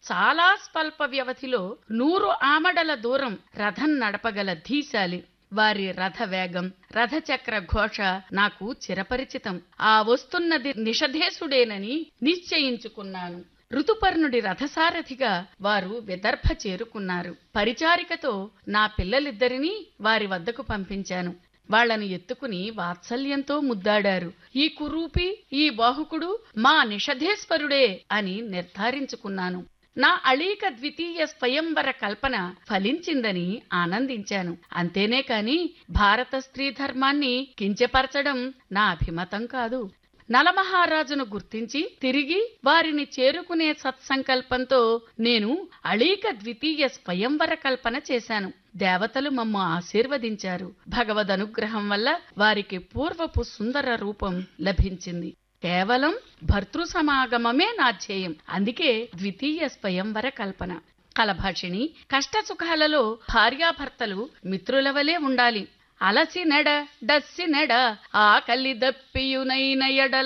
చాలా స్వల్ప వ్యవధిలో నూరు ఆమడల దూరం రథం నడపగల ధీశాలి వారి రథ వేగం రథచక్ర ఘోష నాకు చిరపరిచితం ఆ వస్తున్నది నిషధేశుడేనని నిశ్చయించుకున్నాను ఋతుపర్ణుడి రథసారథిగా వారు విదర్భ చేరుకున్నారు పరిచారికతో నా పిల్లలిద్దరినీ వారి వద్దకు పంపించాను వాళ్ళని ఎత్తుకుని వాత్సల్యంతో ముద్దాడారు ఈ కురూపి ఈ బాహుకుడు మా నిషధేశ్వరుడే అని నిర్ధారించుకున్నాను నా అళీక ద్వితీయ స్వయంవర కల్పన ఫలించిందని ఆనందించాను అంతేనే కాని భారత స్త్రీ ధర్మాన్ని కించపరచడం నా అభిమతం కాదు నలమహారాజును గుర్తించి తిరిగి వారిని చేరుకునే సత్సంకల్పంతో నేను అళీక ద్వితీయ స్వయంవర కల్పన చేశాను దేవతలు మమ్మ ఆశీర్వదించారు భగవద్ అనుగ్రహం వల్ల వారికి పూర్వపు సుందర రూపం లభించింది కేవలం భర్తృ సమాగమమే నా ధ్యేయం అందుకే ద్వితీయ స్వయంవర కల్పన కలభాషిణి కష్ట సుఖాలలో భార్యాభర్తలు మిత్రుల వలె ఉండాలి అలసి నెడ డస్సి నెడ ఆకలి దప్పియునైన ఎడల